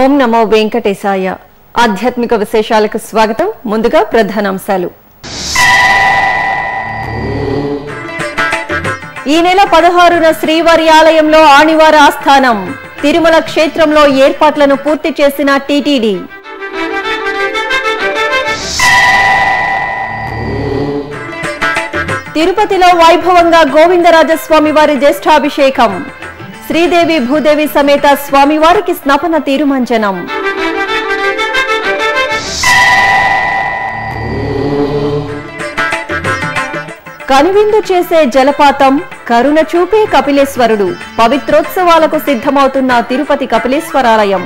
ఓం నమో వెంకటేశాయ ఆధ్యాత్మిక విశేషాలకు స్వాగతం ముందుగా ప్రధానాంశాలు ఈ నెల పదహారున శ్రీవారి ఆలయంలో ఆణివార ఆస్థానం తిరుమల క్షేత్రంలో ఏర్పాట్లను పూర్తి చేసిన టీటీడీ తిరుపతిలో వైభవంగా గోవిందరాజస్వామి వారి జ్యేష్ఠాభిషేకం శ్రీదేవి భూదేవి సమేత స్వామివారికి స్నపన తీరుమంజనం కనువిందు చేసే జలపాతం కరుణ చూపే కపిలేశ్వరుడు పవిత్రోత్సవాలకు సిద్ధమవుతున్న తిరుపతి కపిలేశ్వరాలయం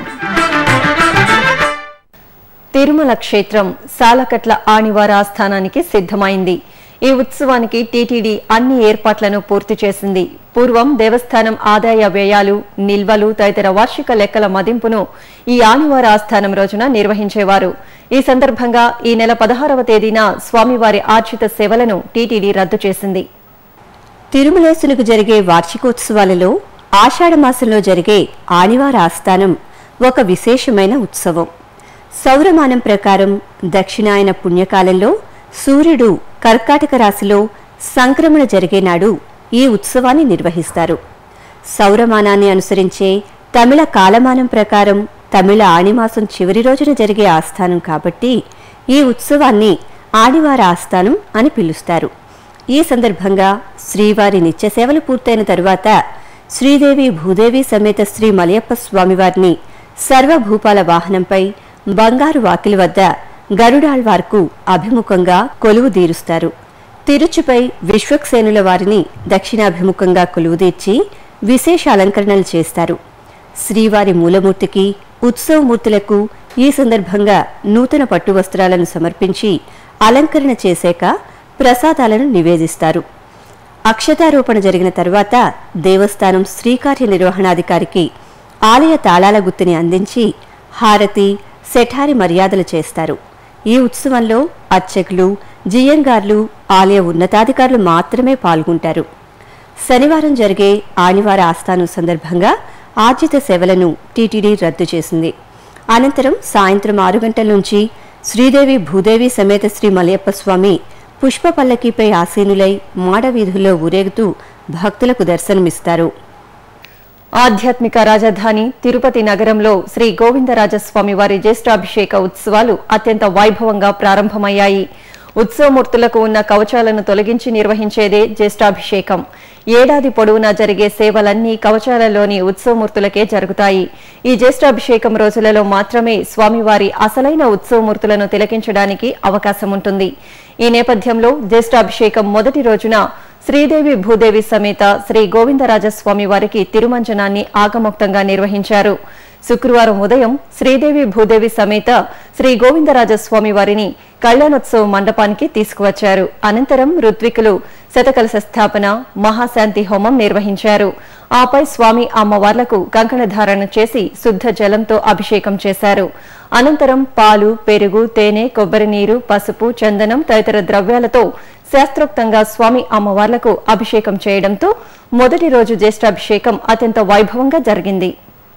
తిరుమల క్షేత్రం సాలకట్ల ఆణివార ఆస్థానానికి సిద్ధమైంది ఈ ఉత్సవానికి టీటీడీ అన్ని ఏర్పాట్లను పూర్తి చేసింది పూర్వం దేవస్థానం ఆదాయ వ్యయాలు నిల్వలు తదితర వార్షిక లెక్కల మదింపును ఈ ఆణివార ఆస్థానం రోజున నిర్వహించేవారు ఈ సందర్భంగా ఈ నెల పదహారవ తేదీన స్వామివారి ఆర్జిత సేవలను టీటీడీ రద్దు చేసింది తిరుమలేసులకు జరిగే వార్షికోత్సవాలలో ఆషాఢమాసంలో జరిగే ఆనివార ఆస్థానం ఒక విశేషమైన ఉత్సవం సౌరమానం ప్రకారం దక్షిణాయన పుణ్యకాలంలో సూర్యుడు కర్కాటక రాశిలో సంక్రమణ జరిగే నాడు ఈ ఉత్సవాన్ని నిర్వహిస్తారు సౌరమానాన్ని అనుసరించే తమిళ కాలమానం ప్రకారం తమిళ ఆణిమాసం చివరి రోజున జరిగే ఆస్థానం కాబట్టి ఈ ఉత్సవాన్ని ఆదివార ఆస్థానం అని పిలుస్తారు ఈ సందర్భంగా శ్రీవారి నిత్య సేవలు పూర్తయిన తరువాత శ్రీదేవి భూదేవి సమేత శ్రీ మలయప్ప స్వామివారిని సర్వభూపాల వాహనంపై బంగారు వాకిలి వద్ద గరుడాళ్వార్కు అభిముఖంగా కొలువు తీరుస్తారు తిరుచుపై విశ్వక్సేనుల వారిని దక్షిణాభిముఖంగా కొలువుదీర్చి విశేష అలంకరణలు చేస్తారు శ్రీవారి మూలమూర్తికి ఉత్సవమూర్తులకు ఈ సందర్భంగా నూతన పట్టు వస్త్రాలను సమర్పించి అలంకరణ చేశాక ప్రసాదాలను నివేదిస్తారు అక్షతారోపణ జరిగిన తరువాత దేవస్థానం శ్రీకార్య నిర్వహణాధికారికి ఆలయ తాళాల గుత్తిని అందించి హారతి శఠారి మర్యాదలు చేస్తారు ఈ ఉత్సవంలో అర్చకులు జియంగార్లు ఆలయ ఉన్నతాధికారులు మాత్రమే పాల్గొంటారు శనివారం జరిగే ఆనివార ఆస్థానం సందర్భంగా ఆర్జిత సేవలను టీటీడీ రద్దు చేసింది అనంతరం సాయంత్రం ఆరు గంటల నుంచి శ్రీదేవి భూదేవి సమేత శ్రీ మలయప్ప స్వామి పుష్ప పల్లకీపై ఆసీనులై మాడ వీధుల్లో ఊరేగుతూ భక్తులకు దర్శనమిస్తారు ఆధ్యాత్మిక రాజధాని తిరుపతి నగరంలో శ్రీ గోవిందరాజస్వామి వారి జ్యేష్ఠాభిషేక ఉత్సవాలు అత్యంత వైభవంగా ప్రారంభమయ్యాయి ఉత్సవమూర్తులకు ఉన్న కవచాలను తొలగించి నిర్వహించేదే జ్యేష్ఠాభిషేకం ఏడాది పొడవునా జరిగే సేవలన్నీ కవచాలలోని ఉత్సవమూర్తులకే జరుగుతాయి ఈ జ్యేష్ఠాభిషేకం రోజులలో మాత్రమే స్వామివారి అసలైన ఉత్సవమూర్తులను తిలకించడానికి అవకాశం ఉంటుంది ఈ నేపథ్యంలో జ్యేష్ఠాభిషేకం మొదటి రోజున శ్రీదేవి భూదేవి సమేత శ్రీ గోవిందరాజస్వామి వారికి తిరుమంజనాన్ని ఆగమోక్తంగా నిర్వహించారు శుక్రవారం ఉదయం శ్రీదేవి భూదేవి సమేత శ్రీ గోవిందరాజస్వామి వారిని కళ్యాణోత్సవ మండపానికి తీసుకువచ్చారు అనంతరం ఋత్వికులు శతకలశ స్థాపన మహాశాంతి హోమం నిర్వహించారు ఆపై స్వామి అమ్మవార్లకు కంకణ ధారణ చేసి శుద్ధ జలంతో అభిషేకం చేశారు అనంతరం పాలు పెరుగు తేనె కొబ్బరి నీరు పసుపు చందనం తదితర ద్రవ్యాలతో శాస్త్రోక్తంగా స్వామి అమ్మవార్లకు అభిషేకం చేయడంతో మొదటి రోజు జ్యేష్ఠాభిషేకం అత్యంత వైభవంగా జరిగింది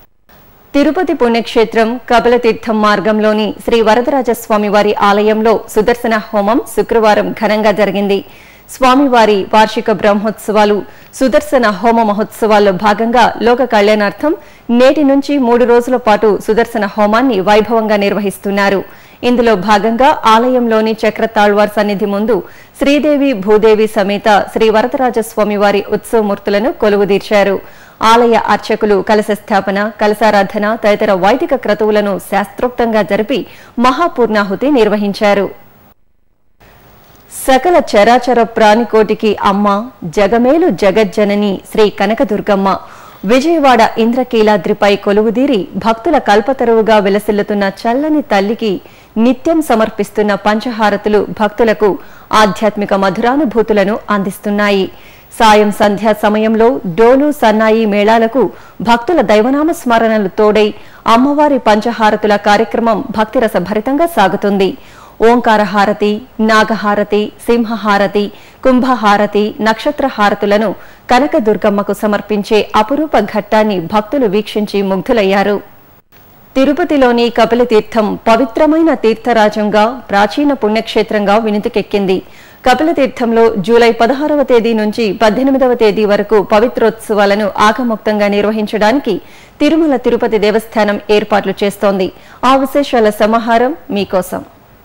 తిరుపతి పుణ్యక్షేత్రం కపిలతీర్థం మార్గంలోని శ్రీ వరదరాజస్వామి వారి ఆలయంలో సుదర్శన హోమం శుక్రవారం ఘనంగా జరిగింది స్వామివారి వార్షిక బ్రహ్మోత్సవాలు సుదర్శన హోమ మహోత్సవాల్లో భాగంగా లోక కళ్యాణార్థం నేటి నుంచి మూడు రోజుల పాటు సుదర్శన హోమాన్ని వైభవంగా నిర్వహిస్తున్నారు ఇందులో భాగంగా ఆలయంలోని చక్రతాళ్వార్ సన్నిధి ముందు శ్రీదేవి భూదేవి సమేత శ్రీ వరదరాజస్వామి వారి ఉత్సవమూర్తులను కొలువుదీర్చారు ఆలయ అర్చకులు కలశ స్థాపన కలశారాధన తదితర వైదిక క్రతువులను శాస్త్రోక్తంగా జరిపి మహాపూర్ణాహుతి నిర్వహించారు సకల చరాచర ప్రాణికోటికి అమ్మ జగమేలు జగజ్జనని శ్రీ కనకదుర్గమ్మ విజయవాడ ఇంద్రకీలాద్రిపై కొలువుదీరి భక్తుల కల్పతరువుగా విలసిల్లుతున్న చల్లని తల్లికి నిత్యం సమర్పిస్తున్న పంచహారతులు భక్తులకు ఆధ్యాత్మిక మధురానుభూతులను అందిస్తున్నాయి సాయం సంధ్యా సమయంలో డోలు సన్నాయి మేళాలకు భక్తుల దైవనామ స్మరణలు తోడై అమ్మవారి పంచహారతుల కార్యక్రమం భక్తిరస భరితంగా సాగుతుంది ఓంకార హారతి నాగహారతి సింహహారతి కుంభహారతి నక్షత్ర హారతులను కనకదుర్గమ్మకు సమర్పించే అపురూప ఘట్టాన్ని భక్తులు వీక్షించి ముగ్ధులయ్యారు తిరుపతిలోని కపిలతీర్థం పవిత్రమైన తీర్థరాజంగా ప్రాచీన పుణ్యక్షేత్రంగా వినుతికెక్కింది కపిలతీర్థంలో జూలై పదహారవ తేదీ నుంచి పద్దెనిమిదవ తేదీ వరకు పవిత్రోత్సవాలను ఆగముక్తంగా నిర్వహించడానికి తిరుమల తిరుపతి దేవస్థానం ఏర్పాట్లు చేస్తోంది ఆ విశేషాల సమాహారం మీకోసం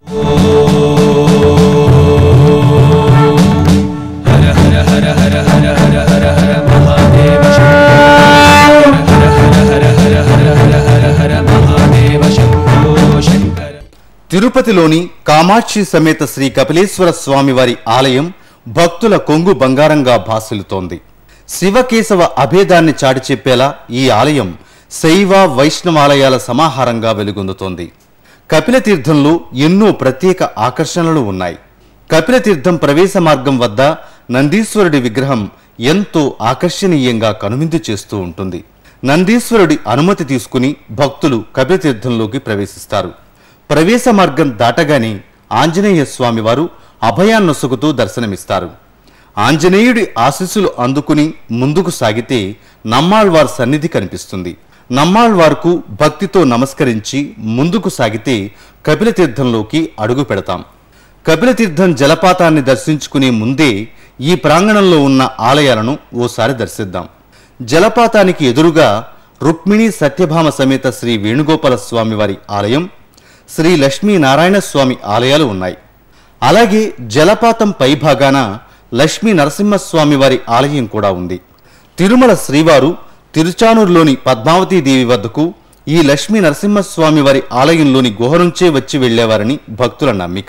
తిరుపతిలోని కామాక్షి సమేత శ్రీ కపిలేశ్వర స్వామివారి ఆలయం భక్తుల కొంగు బంగారంగా భాసిల్లుతోంది శివకేశవ అభేదాన్ని చాటి చెప్పేలా ఈ ఆలయం శైవ వైష్ణవాలయాల సమాహారంగా వెలుగొందుతోంది కపిలతీర్థంలో ఎన్నో ప్రత్యేక ఆకర్షణలు ఉన్నాయి కపిలతీర్థం ప్రవేశ మార్గం వద్ద నందీశ్వరుడి విగ్రహం ఎంతో ఆకర్షణీయంగా కనువిందు చేస్తూ ఉంటుంది నందీశ్వరుడి అనుమతి తీసుకుని భక్తులు కపిలతీర్థంలోకి ప్రవేశిస్తారు ప్రవేశ మార్గం దాటగానే ఆంజనేయ స్వామివారు అభయాన్నొసుగుతూ దర్శనమిస్తారు ఆంజనేయుడి ఆశీస్సులు అందుకుని ముందుకు సాగితే నమ్మాళ్వార్ సన్నిధి కనిపిస్తుంది నమ్మాళ్వార్కు భక్తితో నమస్కరించి ముందుకు సాగితే కపిలతీర్థంలోకి అడుగు పెడతాం కపిలతీర్థం జలపాతాన్ని దర్శించుకునే ముందే ఈ ప్రాంగణంలో ఉన్న ఆలయాలను ఓసారి దర్శిద్దాం జలపాతానికి ఎదురుగా రుక్మిణి సత్యభామ సమేత శ్రీ వేణుగోపాల స్వామి వారి ఆలయం శ్రీ లక్ష్మీనారాయణ స్వామి ఆలయాలు ఉన్నాయి అలాగే జలపాతం పైభాగాన లక్ష్మీ నరసింహస్వామి వారి ఆలయం కూడా ఉంది తిరుమల శ్రీవారు తిరుచానూరులోని పద్మావతీ దేవి వద్దకు ఈ లక్ష్మీ నరసింహస్వామి వారి ఆలయంలోని గుహ నుంచే వచ్చి వెళ్లేవారని భక్తుల నమ్మిక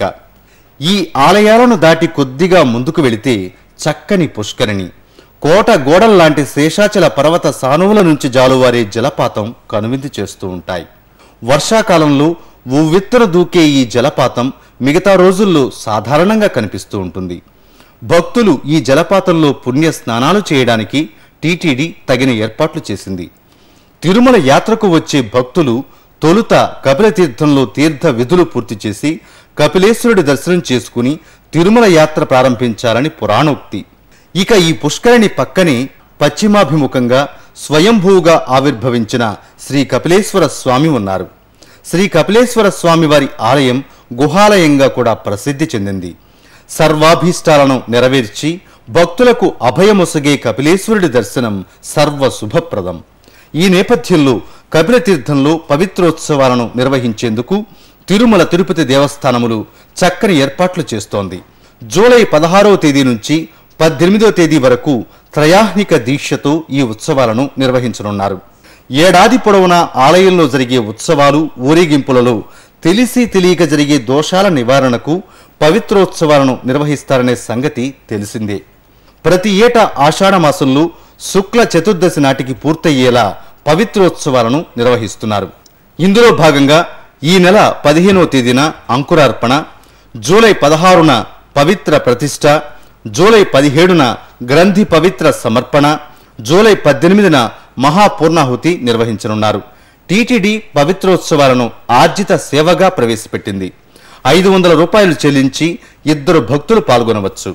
ఈ ఆలయాలను దాటి కొద్దిగా ముందుకు వెళితే చక్కని పుష్కరిణి కోట గోడల్లాంటి శేషాచల పర్వత సానువుల నుంచి జాలువారే జలపాతం కనువిందు చేస్తూ ఉంటాయి వర్షాకాలంలో ఉవ్వెత్తున దూకే ఈ జలపాతం మిగతా రోజుల్లో సాధారణంగా కనిపిస్తూ ఉంటుంది భక్తులు ఈ జలపాతంలో పుణ్య స్నానాలు చేయడానికి టీటీడీ తగిన ఏర్పాట్లు చేసింది తిరుమల యాత్రకు వచ్చే భక్తులు తొలుత కపిలతీర్థంలో తీర్థ విధులు పూర్తి చేసి కపిలేశ్వరుడి దర్శనం చేసుకుని తిరుమల యాత్ర ప్రారంభించాలని పురాణోక్తి ఇక ఈ పుష్కరిణి పక్కనే పశ్చిమాభిముఖంగా స్వయంభూగా ఆవిర్భవించిన శ్రీ కపిలేశ్వర స్వామి ఉన్నారు శ్రీ కపిలేశ్వర స్వామి వారి ఆలయం గుహాలయంగా కూడా ప్రసిద్ధి చెందింది సర్వాభీష్టాలను నెరవేర్చి భక్తులకు అభయమొసగే కపిలేశ్వరుడి దర్శనం సర్వ శుభప్రదం ఈ నేపథ్యంలో కపిలతీర్థంలో పవిత్రోత్సవాలను నిర్వహించేందుకు తిరుమల తిరుపతి దేవస్థానములు చక్కని ఏర్పాట్లు చేస్తోంది జూలై పదహారవ తేదీ నుంచి పద్దెనిమిదవ తేదీ వరకు త్రయాహ్నిక దీక్షతో ఈ ఉత్సవాలను నిర్వహించనున్నారు ఏడాది పొడవునా ఆలయంలో జరిగే ఉత్సవాలు ఊరేగింపులలో తెలిసి తెలియక జరిగే దోషాల నివారణకు పవిత్రోత్సవాలను నిర్వహిస్తారనే సంగతి తెలిసిందే ప్రతి ఏటా ఆషాఢ మాసంలో శుక్ల చతుర్దశి నాటికి పూర్తయ్యేలా పవిత్రోత్సవాలను నిర్వహిస్తున్నారు ఇందులో భాగంగా ఈ నెల పదిహేనవ తేదీన అంకురార్పణ జూలై పదహారున పవిత్ర ప్రతిష్ట జూలై పదిహేడున గ్రంథి పవిత్ర సమర్పణ జూలై పద్దెనిమిదిన మహాపూర్ణాహుతి నిర్వహించనున్నారు టీటీడీ పవిత్రోత్సవాలను ఆర్జిత సేవగా ప్రవేశపెట్టింది ఐదు వందల రూపాయలు చెల్లించి ఇద్దరు భక్తులు పాల్గొనవచ్చు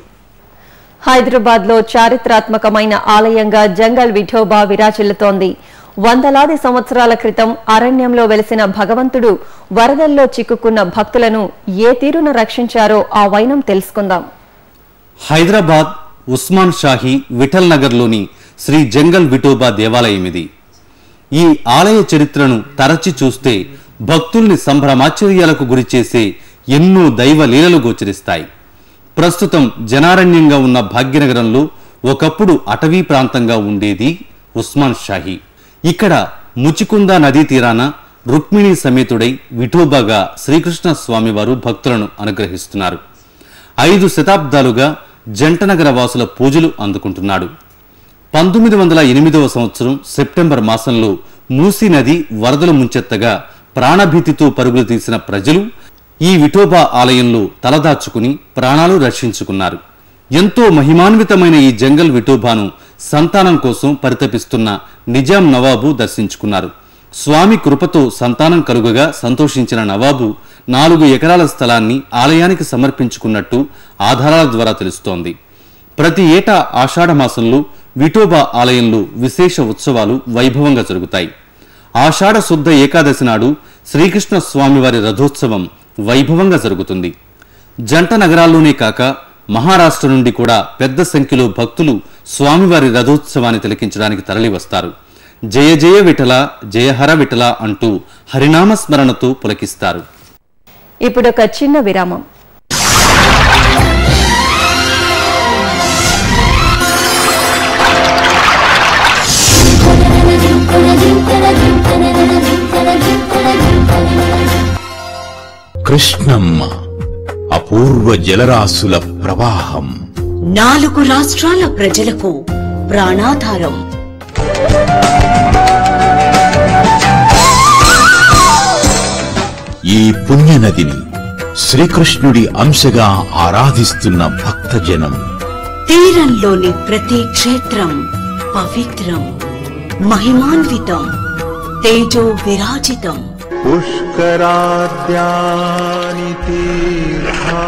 హైదరాబాద్ లో చారిత్రాత్మకమైన ఆలయంగా జంగల్ విఠోబా విరాజిల్లుతోంది వందలాది సంవత్సరాల క్రితం అరణ్యంలో వెలిసిన భగవంతుడు వరదల్లో చిక్కుకున్న భక్తులను ఏ తీరున రక్షించారో ఆ వైనం తెలుసుకుందాం హైదరాబాద్ ఉస్మాన్ షాహీ విఠల్ నగర్లోని శ్రీ జంగల్ విఠోబా దేవాలయం ఇది ఈ ఆలయ చరిత్రను తరచి చూస్తే భక్తుల్ని సంభ్రమాశ్చర్యాలకు గురిచేసే ఎన్నో దైవ లీలలు గోచరిస్తాయి ప్రస్తుతం జనారణ్యంగా ఉన్న భాగ్యనగరంలో ఒకప్పుడు అటవీ ప్రాంతంగా ఉండేది ఉస్మాన్ షాహీ ఇక్కడ ముచికుంద నదీ తీరాన రుక్మిణి సమేతుడై విఠోబాగా శ్రీకృష్ణ స్వామివారు భక్తులను అనుగ్రహిస్తున్నారు ఐదు శతాబ్దాలుగా జంటనగర వాసుల పూజలు అందుకుంటున్నాడు పంతొమ్మిది వందల ఎనిమిదవ సంవత్సరం సెప్టెంబర్ మాసంలో మూసీ నది వరదలు ముంచెత్తగా ప్రాణభీతితో పరుగులు తీసిన ప్రజలు ఈ విఠోబా ఆలయంలో తలదాచుకుని ప్రాణాలు రక్షించుకున్నారు ఎంతో మహిమాన్వితమైన ఈ జంగల్ విఠోబాను సంతానం కోసం పరితపిస్తున్న నిజాం నవాబు దర్శించుకున్నారు స్వామి కృపతో సంతానం కలుగగా సంతోషించిన నవాబు నాలుగు ఎకరాల స్థలాన్ని ఆలయానికి సమర్పించుకున్నట్టు ఆధారాల ద్వారా తెలుస్తోంది ప్రతి ఏటా ఆషాఢ మాసంలో విఠోబా ఆలయంలో విశేష ఉత్సవాలు వైభవంగా జరుగుతాయి ఆషాఢ శుద్ధ ఏకాదశి నాడు శ్రీకృష్ణ స్వామివారి రథోత్సవం వైభవంగా జరుగుతుంది జంట నగరాల్లోనే కాక మహారాష్ట్ర నుండి కూడా పెద్ద సంఖ్యలో భక్తులు స్వామివారి రథోత్సవాన్ని తిలకించడానికి తరలివస్తారు జయ జయ విఠల జయహర విఠల అంటూ హరినామ స్మరణతో పులకిస్తారు ఇప్పుడొక చిన్న విరామం కృష్ణమ్మ అపూర్వ జలరాశుల ప్రవాహం నాలుగు రాష్ట్రాల ప్రజలకు ప్రాణాధారం ఈ పుణ్యనదిని శ్రీకృష్ణుడి అంశగా ఆరాధిస్తున్న భక్తజనం తీరంలోని ప్రతి క్షేత్రం పవిత్రం మహిమాన్వితం తేజో విరాజితం पुष्कराद्यानि तीर्था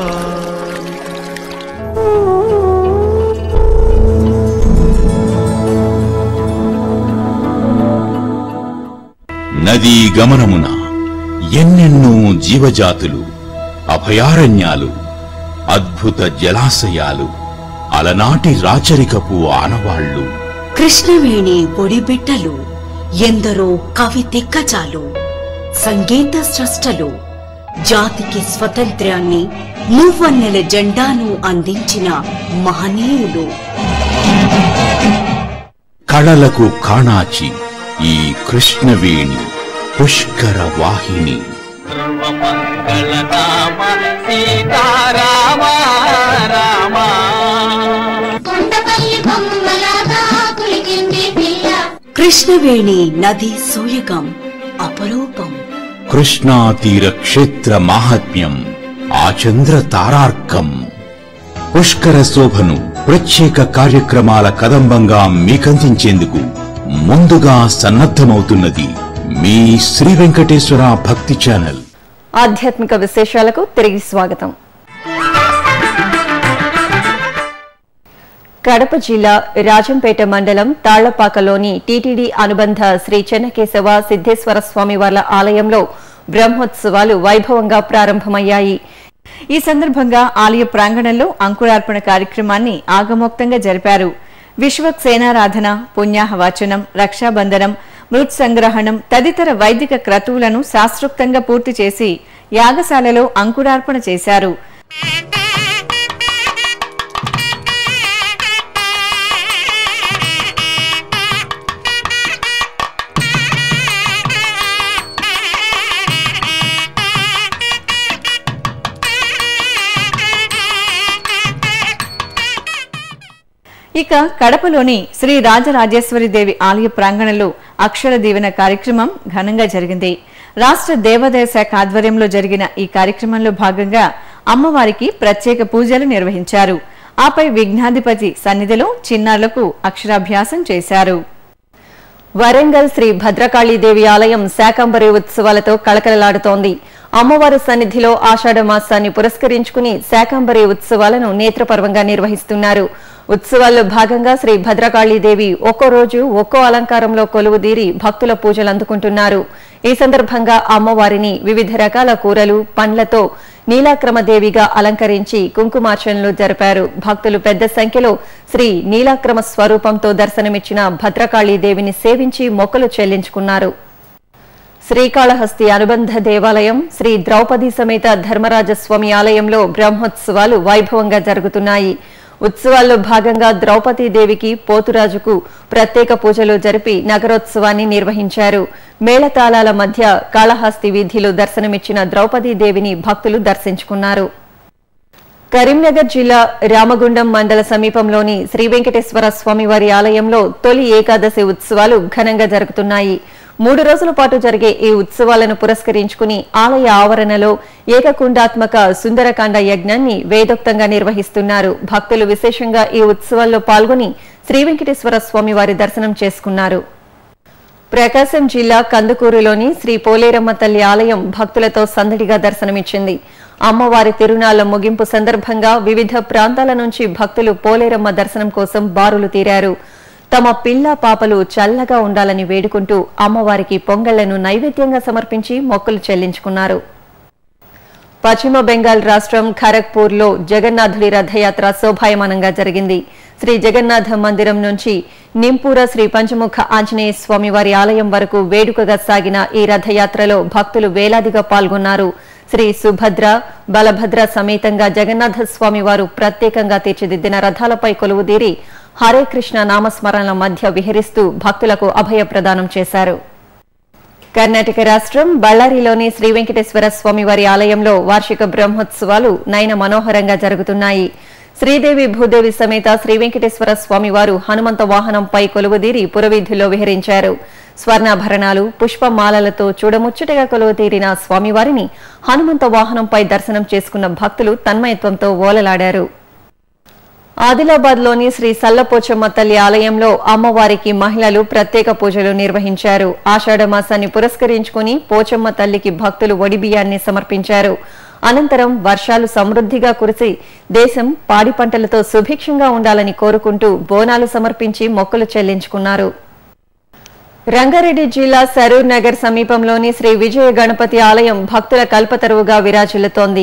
నదీ గమనమున ఎన్నెన్నో జీవజాతులు అభయారణ్యాలు అద్భుత జలాశయాలు అలనాటి రాచరికపు ఆనవాళ్లు కృష్ణవేణి ఒడిబిట్టలు ఎందరో కవి దిగ్గజాలు సంగీత స్రష్టలు జాతికి స్వతంత్ర్యాన్ని మూవన్నెల జెండాను అందించిన మహనీయులు కళలకు కాణాచి ఈ కృష్ణవేణి పుష్కర వాహిని కొండపల్లి బొమ్మలాగా కులికింది పిల్ల కృష్ణవేణి నది సూయగం అపరూపం కృష్ణా తీర క్షేత్ర మాహాత్మ్యం ఆచంద్ర తారార్కం పుష్కర శోభను ప్రత్యేక కార్యక్రమాల కదంబంగా మీకందించేందుకు ముందుగా సన్నద్ధమవుతున్నది మీ శ్రీ వెంకటేశ్వర భక్తి ఛానల్ ఆధ్యాత్మిక విశేషాలకు తిరిగి స్వాగతం కడప జిల్లా రాజంపేట మండలం తాళ్లపాకలోని టీటీడీ అనుబంధ శ్రీ చెన్నకేశవ సిద్ధేశ్వర స్వామి వార్ల ఆలయంలో బ్రహ్మోత్సవాలు వైభవంగా ప్రారంభమయ్యాయి ఈ సందర్భంగా ఆలయ ప్రాంగణంలో అంకురార్పణ కార్యక్రమాన్ని ఆగమోక్తంగా జరిపారు విశ్వక్సేనారాధన పుణ్యాహవాచనం రక్షాబంధనం మృత్ సంగ్రహణం తదితర వైదిక క్రతువులను శాస్త్రోక్తంగా పూర్తి చేసి యాగశాలలో అంకురార్పణ చేశారు ఇక కడపలోని శ్రీ రాజరాజేశ్వరి దేవి ఆలయ ప్రాంగణంలో అక్షర దీవెన కార్యక్రమం ఘనంగా జరిగింది రాష్ట్ర దేవాదాయ శాఖ ఆధ్వర్యంలో జరిగిన ఈ కార్యక్రమంలో భాగంగా అమ్మవారికి ప్రత్యేక పూజలు నిర్వహించారు ఆపై విఘ్నాధిపతి సన్నిధిలో చిన్నారులకు అక్షరాభ్యాసం చేశారు వరంగల్ శ్రీ భద్రకాళీదేవి ఆలయం శాకంబరి ఉత్సవాలతో కళకళలాడుతోంది అమ్మవారి సన్నిధిలో ఆషాఢ మాసాన్ని పురస్కరించుకుని శాకంబరి ఉత్సవాలను నేత్రపర్వంగా నిర్వహిస్తున్నారు ఉత్సవాల్లో భాగంగా శ్రీ భద్రకాళీదేవి ఒక్కో రోజు ఒక్కో అలంకారంలో కొలువుదీరి భక్తుల పూజలు అందుకుంటున్నారు ఈ సందర్భంగా అమ్మవారిని వివిధ రకాల కూరలు పండ్లతో నీలాక్రమదేవిగా అలంకరించి కుంకుమార్చనలు జరిపారు భక్తులు పెద్ద సంఖ్యలో శ్రీ నీలాక్రమ స్వరూపంతో దర్శనమిచ్చిన భద్రకాళీదేవిని సేవించి మొక్కలు చెల్లించుకున్నారు శ్రీకాళహస్తి అనుబంధ దేవాలయం శ్రీ ద్రౌపది సమేత ధర్మరాజస్వామి ఆలయంలో బ్రహ్మోత్సవాలు వైభవంగా జరుగుతున్నాయి ఉత్సవాల్లో భాగంగా ద్రౌపదీదేవికి పోతురాజుకు ప్రత్యేక పూజలు జరిపి నగరోత్సవాన్ని నిర్వహించారు మేళతాళాల మధ్య కాళహస్తి వీధిలో దర్శనమిచ్చిన ద్రౌపదీదేవిని భక్తులు దర్శించుకున్నారు కరీంనగర్ జిల్లా రామగుండం మండల సమీపంలోని శ్రీ వెంకటేశ్వర స్వామివారి ఆలయంలో తొలి ఏకాదశి ఉత్సవాలు ఘనంగా జరుగుతున్నాయి మూడు రోజుల పాటు జరిగే ఈ ఉత్సవాలను పురస్కరించుకుని ఆలయ ఆవరణలో ఏకకుండాత్మక సుందరకాండ యజ్ఞాన్ని వేదోక్తంగా నిర్వహిస్తున్నారు భక్తులు విశేషంగా ఈ ఉత్సవాల్లో పాల్గొని శ్రీ వెంకటేశ్వర స్వామివారి దర్శనం చేసుకున్నారు ప్రకాశం జిల్లా కందుకూరులోని శ్రీ పోలేరమ్మ తల్లి ఆలయం భక్తులతో సందడిగా దర్శనమిచ్చింది అమ్మవారి తిరునాళ్ల ముగింపు సందర్భంగా వివిధ ప్రాంతాల నుంచి భక్తులు పోలేరమ్మ దర్శనం కోసం బారులు తీరారు తమ పిల్ల పాపలు చల్లగా ఉండాలని వేడుకుంటూ అమ్మవారికి పొంగళ్లను నైవేద్యంగా సమర్పించి మొక్కులు చెల్లించుకున్నారు పశ్చిమ బెంగాల్ రాష్ట్రం ఖరగ్పూర్లో జగన్నాథుడి రథయాత్ర శోభాయమానంగా జరిగింది శ్రీ జగన్నాథ మందిరం నుంచి నింపూర శ్రీ పంచముఖ ఆంజనేయ స్వామి వారి ఆలయం వరకు వేడుకగా సాగిన ఈ రథయాత్రలో భక్తులు వేలాదిగా పాల్గొన్నారు శ్రీ సుభద్ర బలభద్ర సమేతంగా జగన్నాథ స్వామి వారు ప్రత్యేకంగా తీర్చిదిద్దిన రథాలపై కొలువుదీరి హరే కృష్ణ నామస్మరణల మధ్య విహరిస్తూ భక్తులకు అభయ ప్రదానం చేశారు కర్ణాటక రాష్ట్రం బళ్ళారిలోని శ్రీ వెంకటేశ్వర స్వామి వారి ఆలయంలో వార్షిక బ్రహ్మోత్సవాలు నయన మనోహరంగా జరుగుతున్నాయి శ్రీదేవి భూదేవి సమేత శ్రీ వెంకటేశ్వర స్వామి వారు హనుమంత వాహనంపై కొలువుదీరి పురవీధుల్లో విహరించారు స్వర్ణాభరణాలు పుష్పమాలలతో చూడముచ్చటగా కొలువుతీరిన స్వామివారిని హనుమంత వాహనంపై దర్శనం చేసుకున్న భక్తులు తన్మయత్వంతో ఓలలాడారు ఆదిలాబాద్ లోని శ్రీ సల్లపోచమ్మ తల్లి ఆలయంలో అమ్మవారికి మహిళలు ప్రత్యేక పూజలు నిర్వహించారు ఆషాఢ మాసాన్ని పురస్కరించుకుని పోచమ్మ తల్లికి భక్తులు ఒడిబియ్యాన్ని సమర్పించారు అనంతరం వర్షాలు సమృద్ధిగా కురిసి దేశం పాడి పంటలతో సుభిక్షంగా ఉండాలని కోరుకుంటూ బోనాలు సమర్పించి మొక్కులు చెల్లించుకున్నారు రంగారెడ్డి జిల్లా సరూర్ నగర్ సమీపంలోని శ్రీ విజయ గణపతి ఆలయం భక్తుల కల్పతరువుగా విరాజిల్లుతోంది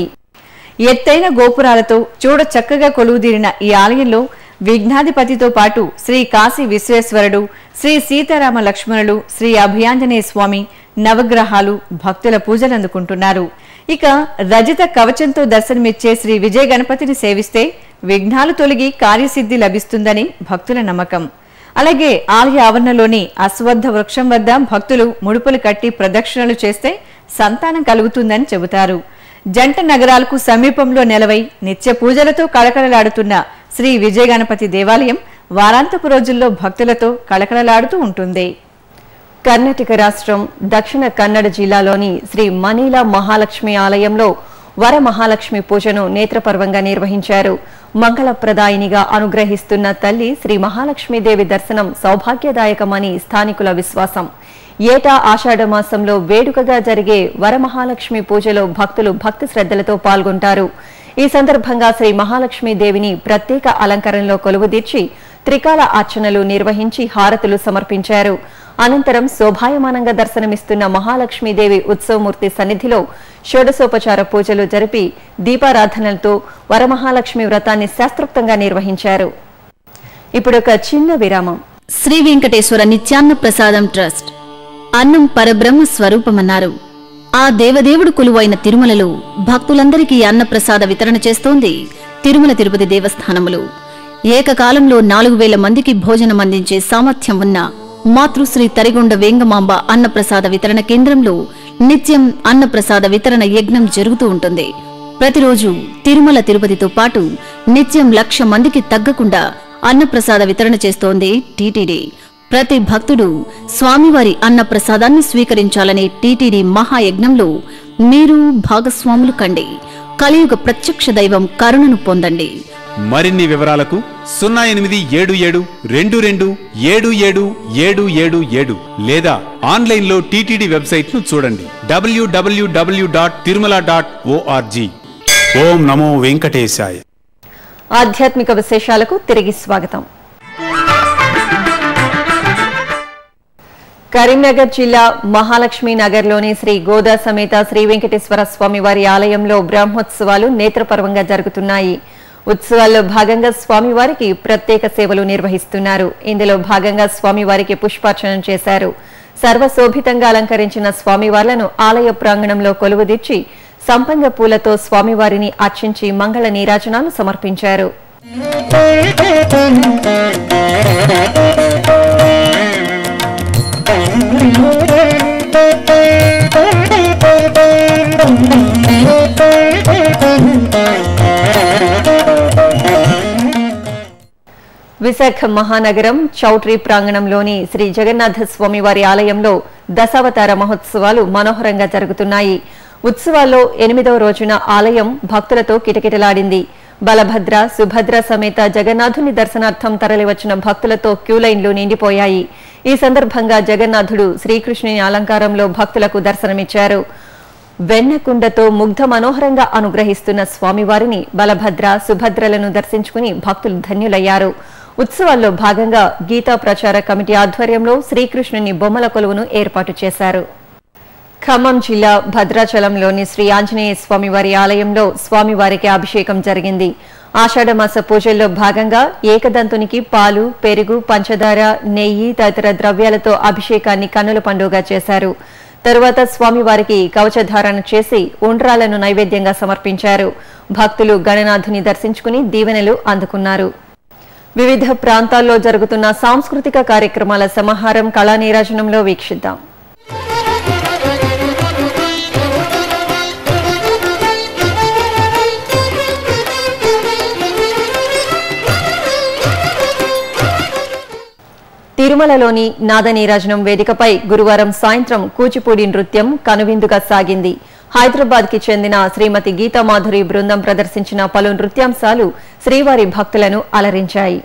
ఎత్తైన గోపురాలతో చూడ చక్కగా కొలువుదీరిన ఈ ఆలయంలో విఘ్నాధిపతితో పాటు శ్రీ కాశీ విశ్వేశ్వరుడు శ్రీ సీతారామ లక్ష్మణులు శ్రీ అభయాంజనేయ స్వామి నవగ్రహాలు భక్తుల పూజలు అందుకుంటున్నారు ఇక రజత కవచంతో దర్శనమిచ్చే శ్రీ విజయ గణపతిని సేవిస్తే విఘ్నాలు తొలగి కార్యసిద్ధి లభిస్తుందని భక్తుల నమ్మకం అలాగే ఆలయ ఆవరణలోని అశ్వత్థ వృక్షం వద్ద భక్తులు ముడుపులు కట్టి ప్రదక్షిణలు చేస్తే సంతానం కలుగుతుందని చెబుతారు జంట నగరాలకు సమీపంలో నెలవై నిత్య పూజలతో కళకళలాడుతున్న శ్రీ విజయ గణపతి దేవాలయం వారాంతపు రోజుల్లో భక్తులతో కళకళలాడుతూ ఉంటుంది కర్ణాటక రాష్ట్రం దక్షిణ కన్నడ జిల్లాలోని శ్రీ మనీల మహాలక్ష్మి ఆలయంలో వర మహాలక్ష్మి పూజను నేత్రపర్వంగా నిర్వహించారు మంగళప్రదాయినిగా అనుగ్రహిస్తున్న తల్లి శ్రీ మహాలక్ష్మీదేవి దర్శనం సౌభాగ్యదాయకమని స్థానికుల విశ్వాసం ఏటా ఆషాఢ మాసంలో వేడుకగా జరిగే వరమహాలక్ష్మి పూజలో భక్తులు భక్తి శ్రద్ధలతో పాల్గొంటారు ఈ సందర్భంగా శ్రీ మహాలక్ష్మీదేవిని ప్రత్యేక అలంకరణలో కొలువుదీర్చి త్రికాల అర్చనలు నిర్వహించి హారతులు సమర్పించారు అనంతరం శోభాయమానంగా దర్శనమిస్తున్న మహాలక్ష్మీదేవి ఉత్సవమూర్తి సన్నిధిలో షోడశోపచార పూజలు జరిపి దీపారాధనలతో వరమహాలక్ష్మి వ్రతాన్ని శాస్త్రోక్తంగా నిర్వహించారు ఇప్పుడు ఒక చిన్న విరామం శ్రీ వెంకటేశ్వర నిత్యాన్న ప్రసాదం ట్రస్ట్ అన్నం పరబ్రహ్మ స్వరూపమన్నారు ఆ దేవదేవుడు కొలువైన తిరుమలలో భక్తులందరికీ అన్నప్రసాద వితరణ చేస్తోంది తిరుమల తిరుపతి దేవస్థానములు ఏకకాలంలో నాలుగు వేల మందికి భోజనం అందించే సామర్థ్యం ఉన్న మాతృశ్రీ తరిగొండ వేంగమాంబ అన్నప్రసాద వితరణ కేంద్రంలో నిత్యం అన్నప్రసాద వితరణ యజ్ఞం జరుగుతూ ఉంటుంది ప్రతిరోజు తిరుమల తిరుపతితో పాటు నిత్యం లక్ష మందికి తగ్గకుండా అన్నప్రసాద వితరణ చేస్తోంది టీటీడీ ప్రతి భక్తుడు స్వామివారి అన్నప్రసాదాన్ని స్వీకరించాలనే టీటీడీ మహాయజ్ఞంలో మీరు భాగస్వాములు కండి కలియుగ ప్రత్యక్ష దైవం కరుణను పొందండి మరిన్ని వివరాలకు సున్నా ఎనిమిది ఏడు ఏడు రెండు రెండు ఏడు ఏడు ఏడు ఏడు ఏడు లేదా ఆన్లైన్లో టీటీడీ వెబ్సైట్ ను చూడండి W W W dot Tirumala dot ORG ఓం నమో వెంకటేశాయ ఆధ్యాత్మిక విశేషాలకు తిరిగి స్వాగతం కరీంనగర్ జిల్లా మహాలక్ష్మి నగర్లోని శ్రీ గోదా సమేత శ్రీ వెంకటేశ్వర స్వామి వారి ఆలయంలో బ్రహ్మోత్సవాలు నేత్రపర్వంగా జరుగుతున్నాయి ఉత్సవాల్లో భాగంగా స్వామివారికి ప్రత్యేక సేవలు నిర్వహిస్తున్నారు ఇందులో భాగంగా స్వామివారికి పుష్పార్చన చేశారు సర్వశోభితంగా అలంకరించిన స్వామివార్లను ఆలయ ప్రాంగణంలో కొలువుదీర్చి సంపంగ పూలతో స్వామివారిని అర్చించి మంగళ నీరాజనాలు సమర్పించారు విశాఖ మహానగరం చౌట్రీ ప్రాంగణంలోని శ్రీ జగన్నాథ స్వామి వారి ఆలయంలో దశావతార మహోత్సవాలు మనోహరంగా జరుగుతున్నాయి ఉత్సవాల్లో ఎనిమిదవ రోజున ఆలయం భక్తులతో కిటకిటలాడింది బలభద్ర సుభద్ర సమేత జగన్నాథుని దర్శనార్థం తరలివచ్చిన భక్తులతో క్యూలైన్లు నిండిపోయాయి ఈ సందర్భంగా జగన్నాథుడు శ్రీకృష్ణుని అలంకారంలో భక్తులకు దర్శనమిచ్చారు వెన్నకుండతో ముగ్ధ మనోహరంగా అనుగ్రహిస్తున్న స్వామివారిని బలభద్ర సుభద్రలను దర్శించుకుని భక్తులు ధన్యులయ్యారు ఉత్సవాల్లో భాగంగా గీతా ప్రచార కమిటీ ఆధ్వర్యంలో శ్రీకృష్ణుని బొమ్మల కొలువును ఏర్పాటు చేశారు ఖమ్మం జిల్లా భద్రాచలంలోని శ్రీ ఆంజనేయ స్వామివారి ఆలయంలో స్వామివారికి అభిషేకం జరిగింది ఆషాఢమాస పూజల్లో భాగంగా ఏకదంతునికి పాలు పెరుగు పంచదార నెయ్యి తదితర ద్రవ్యాలతో అభిషేకాన్ని కన్నుల పండుగ చేశారు తరువాత స్వామివారికి కవచధారణ చేసి ఉండ్రాలను నైవేద్యంగా సమర్పించారు భక్తులు గణనాథుని దర్శించుకుని దీవెనలు అందుకున్నారు వివిధ ప్రాంతాల్లో జరుగుతున్న సాంస్కృతిక కార్యక్రమాల సమాహారం కళానీరాజనంలో వీక్షిద్దాం తిరుమలలోని నాదనీరాజనం వేదికపై గురువారం సాయంత్రం కూచిపూడి నృత్యం కనువిందుగా సాగింది హైదరాబాద్ కి చెందిన శ్రీమతి గీతామాధురి బృందం ప్రదర్శించిన పలు నృత్యాంశాలు శ్రీవారి భక్తులను అలరించాయి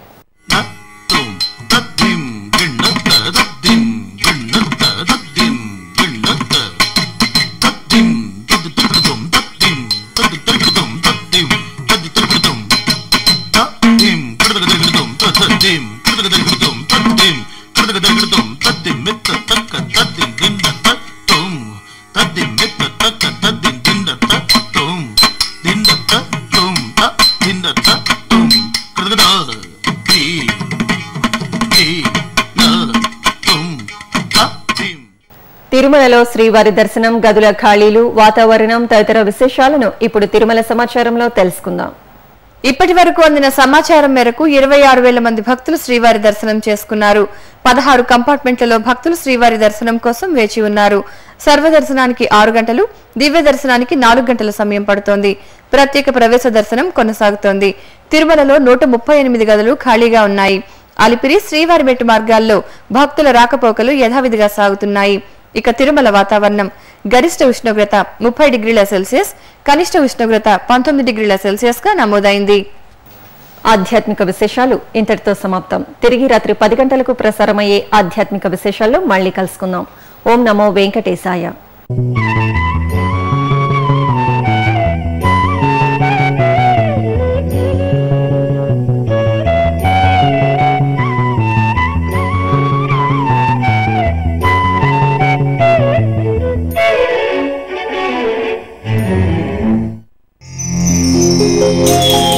తిరుమలలో శ్రీవారి దర్శనం గదుల ఖాళీలు వాతావరణం తదితర విశేషాలను ఇప్పుడు తిరుమల సమాచారంలో తెలుసుకుందాం ఇప్పటి వరకు అందిన సమాచారం మేరకు ఇరవై ఆరు వేల మంది భక్తులు శ్రీవారి దర్శనం చేసుకున్నారు పదహారు కంపార్ట్మెంట్లలో భక్తులు శ్రీవారి దర్శనం కోసం వేచి ఉన్నారు సర్వదర్శనానికి ఆరు గంటలు దివ్య దర్శనానికి నాలుగు గంటల సమయం పడుతోంది ప్రత్యేక ప్రవేశ దర్శనం కొనసాగుతోంది తిరుమలలో నూట ముప్పై ఎనిమిది గదులు ఖాళీగా ఉన్నాయి అలిపిరి శ్రీవారి మెట్టు మార్గాల్లో భక్తుల రాకపోకలు యథావిధిగా సాగుతున్నాయి ఇక తిరుమల వాతావరణం గరిష్ట ఉష్ణోగ్రత ముప్పై డిగ్రీల సెల్సియస్ కనిష్ట ఉష్ణోగ్రత పంతొమ్మిది డిగ్రీల సెల్సియస్ గా నమోదైంది ఆధ్యాత్మిక విశేషాలు ఇంతటితో సమాప్తం తిరిగి రాత్రి పది గంటలకు ప్రసారమయ్యే ఆధ్యాత్మిక విశేషాల్లో మళ్ళీ కలుసుకుందాం ఓం నమో వెంకటేశాయ Thank you.